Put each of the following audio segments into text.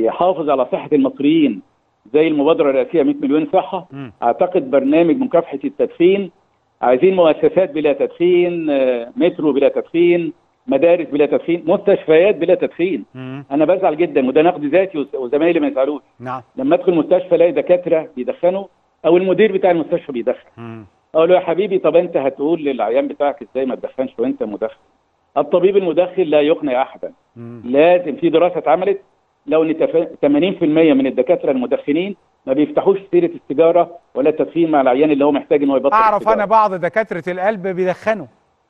يحافظ على صحه المصريين زي المبادره الرئاسيه 100 مليون صحه مم. اعتقد برنامج مكافحه التدخين عايزين مؤسسات بلا تدخين آه، مترو بلا تدخين مدارس بلا تدخين مستشفيات بلا تدخين مم. انا بزعل جدا وده نقد ذاتي وز- وزمايلي ما يزعلوش نعم لما ادخل مستشفى الاقي دكاتره بيدخنوا او المدير بتاع المستشفى بيدخن مم. اقول له يا حبيبي طب انت هتقول للعيان بتاعك ازاي ما تدخنش وانت مدخن الطبيب المدخن لا يقنع احدا مم. لازم في دراسه اتعملت لو ان تف- 80% من الدكاتره المدخنين ما بيفتحوش سيره السيجاره ولا التدخين مع العيان اللي هو محتاج ان هو يبطل اعرف السيجارة. انا بعض دكاتره القلب بيدخنوا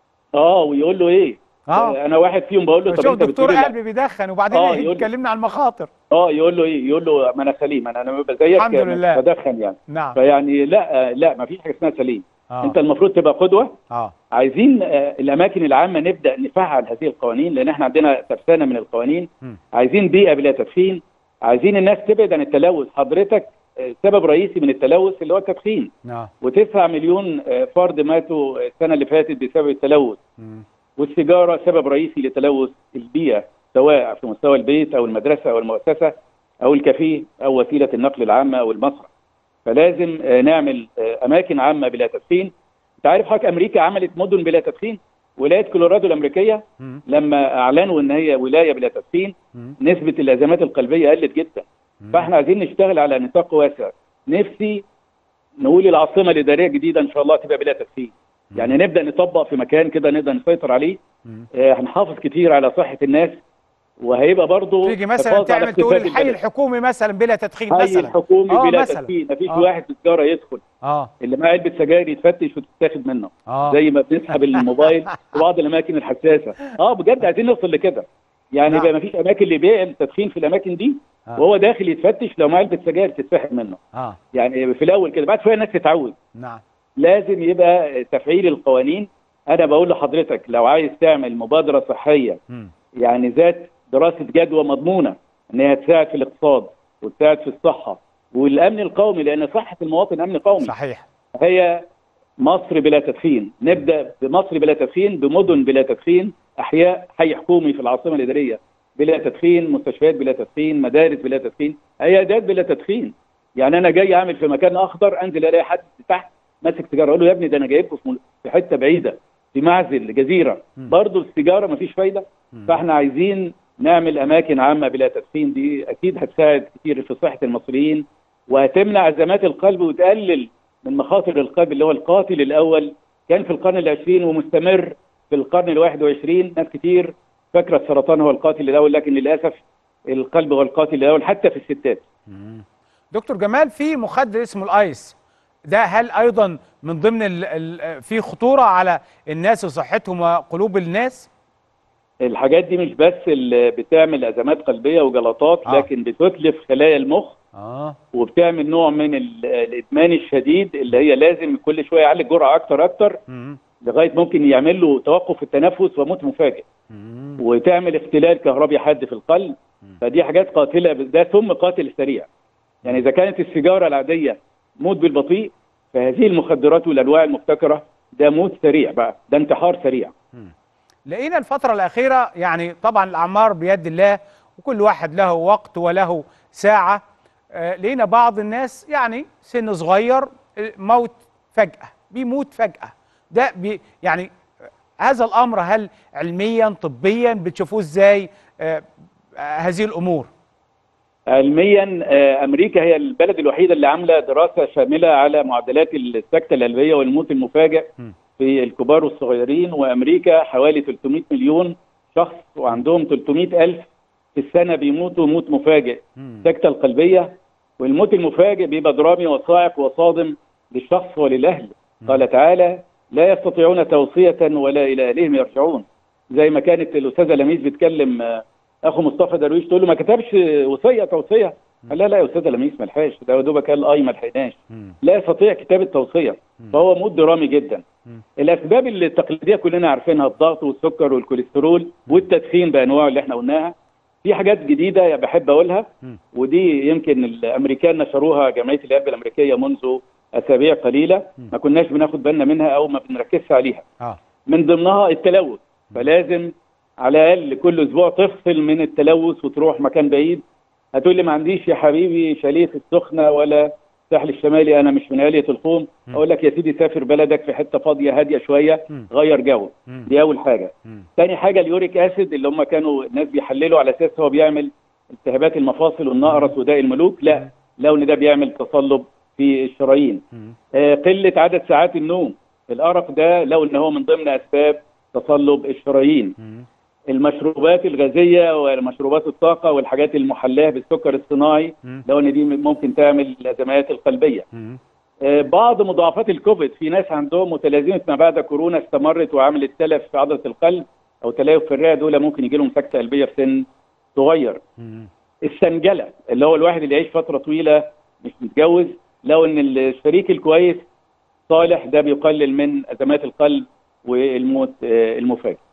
اه ويقول له ايه اه انا واحد فيهم بقول له طب شوف انت دكتور بتقول قلب بيدخن وبعدين آه، يجي يقول- يكلمنا عن المخاطر اه يقول له ايه يقول له ما انا سليم انا انا ببقى زيك الحمد لله. بدخن يعني نعم فيعني لا لا ما فيش حاجه اسمها سليم اه انت المفروض تبقى قدوه اه عايزين آه، الاماكن العامه نبدا نفعل هذه القوانين لان احنا عندنا ترسانه من القوانين مم. عايزين بيئه بلا تدخين عايزين الناس تبعد عن التلوث حضرتك آه، سبب رئيسي من التلوث اللي هو التدخين نعم و9 مليون آه، فرد ماتوا السنه اللي فاتت بسبب التلوث مم. والسيجاره سبب رئيسي لتلوث البيئه سواء في مستوى البيت او المدرسه او المؤسسه او الكافيه او وسيله النقل العامه او المسرح فلازم آه، نعمل آه، اماكن عامه بلا تدخين انت عارف حضرتك امريكا عملت مدن بلا تدخين ولايه كولورادو الامريكيه مم. لما اعلنوا ان هي ولايه بلا تدخين مم. نسبه الازمات القلبيه قلت جدا مم. فاحنا عايزين نشتغل على نطاق واسع نفسي نقول العاصمه الاداريه الجديده ان شاء الله تبقى بلا تدخين يعني نبدا نطبق في مكان كده نقدر نسيطر عليه مم. آه، هنحافظ كتير على صحه الناس وهيبقى برضه تيجي مثلا حفاظ على تعمل تقول اقتصاد الحي البلد. الحكومي مثلا بلا تدخين حي مثلا الحكومي آه، بلا مثلاً. تدخين مفيش آه. واحد بسجاره يدخل اه اللي معاه علبه سجاير يتفتش وتتاخد منه اه زي ما بنسحب الموبايل في بعض الاماكن الحساسه اه بجد عايزين نوصل لكده يعني نعم. يبقى مفيش اماكن لبيع التدخين في الاماكن دي آه. وهو داخل يتفتش لو معاه علبه سجاير تتسحب منه اه يعني في الاول كده بعد شويه الناس تتعود نعم لازم يبقى تفعيل القوانين انا بقول لحضرتك لو عايز تعمل مبادره صحيه مم. يعني ذات دراسه جدوى مضمونه ان هي تساعد في الاقتصاد وتساعد في الصحه والامن القومي لان صحه المواطن امن قومي صحيح هي مصر بلا تدخين نبدا بمصر بلا تدخين بمدن بلا تدخين احياء حي حكومي في العاصمه الاداريه بلا تدخين مستشفيات بلا تدخين مدارس بلا تدخين عيادات بلا تدخين يعني انا جاي اعمل في مكان اخضر انزل الاقي حد تحت ماسك سيجاره اقول له يا ابني ده انا جايبكم في مل- في حته بعيده في معزل جزيره مم. برضه السيجاره مفيش فايده مم. فاحنا عايزين نعمل اماكن عامه بلا تدخين دي اكيد هتساعد كتير في صحه المصريين وهتمنع ازمات القلب وتقلل من مخاطر القلب اللي هو القاتل الاول كان في القرن العشرين ومستمر في القرن الواحد وعشرين ناس كتير فاكره السرطان هو القاتل الاول لكن للاسف القلب هو القاتل الاول حتى في الستات مم. دكتور جمال في مخدر اسمه الايس ده هل ايضا من ضمن ال ال في خطوره على الناس وصحتهم وقلوب الناس الحاجات دي مش بس اللي بتعمل ازمات قلبيه وجلطات آه. لكن بتتلف خلايا المخ اه وبتعمل نوع من ال- الادمان الشديد اللي هي لازم كل شويه يعلي جرعه اكتر اكتر مم. لغايه ممكن يعمل له توقف في التنفس وموت مفاجئ مم. وتعمل اختلال كهربي حاد في القلب فدي حاجات قاتله ده سم قاتل سريع يعني اذا كانت السيجاره العاديه موت بالبطيء فهذه المخدرات والانواع المبتكره ده موت سريع بقى ده انتحار سريع لقينا الفترة الأخيرة يعني طبعا الأعمار بيد الله وكل واحد له وقت وله ساعة آه، لقينا بعض الناس يعني سن صغير آه، موت فجأة بيموت فجأة ده بي يعني آه، هذا الأمر هل علميا طبيا بتشوفوه ازاي آه، آه، هذه الأمور علميا آه، امريكا هي البلد الوحيده اللي عامله دراسه شامله على معدلات السكته القلبيه والموت المفاجئ م. في الكبار والصغيرين وامريكا حوالي 300 مليون شخص وعندهم 300 الف في السنه بيموتوا موت مفاجئ مم. السكته القلبيه والموت المفاجئ بيبقى درامي وصاعق وصادم للشخص وللاهل قال تعالى لا يستطيعون توصيه ولا الى اهلهم يرجعون زي ما كانت الاستاذه لميس بتكلم آه، اخو مصطفى درويش تقول له ما كتبش وصيه توصيه قال لا لا يا استاذه لميس ما لحقش ده يا دوبك قال اي ما لحقناش مم. لا يستطيع كتابه توصيه فهو موت درامي جدا مم. الاسباب اللي التقليديه كلنا عارفينها الضغط والسكر والكوليسترول والتدخين بانواعه اللي احنا قلناها في حاجات جديده بحب اقولها مم. ودي يمكن الامريكان نشروها جمعيه الاب الامريكيه منذ اسابيع قليله ما كناش بناخد بالنا منها او ما بنركزش عليها اه من ضمنها التلوث فلازم على الاقل كل اسبوع تفصل من التلوث وتروح مكان بعيد هتقول لي ما عنديش يا حبيبي شاليه في السخنه ولا الساحل الشمالي انا مش من آلية الخوم مم. اقول لك يا سيدي سافر بلدك في حته فاضيه هاديه شويه مم. غير جو مم. دي اول حاجه مم. تاني حاجه اليوريك اسيد اللي هم كانوا الناس بيحللوا على اساس هو بيعمل التهابات المفاصل والنقرس وداء الملوك لا لو ان ده بيعمل تصلب في الشرايين مم. آه، قله عدد ساعات النوم الارق ده لو ان هو من ضمن اسباب تصلب الشرايين مم. المشروبات الغازيه ومشروبات الطاقه والحاجات المحلاه بالسكر الصناعي مم. لو ان دي ممكن تعمل الازمات القلبيه مم. آه، بعض مضاعفات الكوفيد في ناس عندهم متلازمه ما بعد كورونا استمرت وعملت تلف في عضله القلب او تليف في الرئه دول ممكن يجي لهم سكته قلبيه في سن صغير مم. السنجله اللي هو الواحد اللي يعيش فتره طويله مش متجوز لو ان الشريك الكويس صالح ده بيقلل من ازمات القلب والموت آه، المفاجئ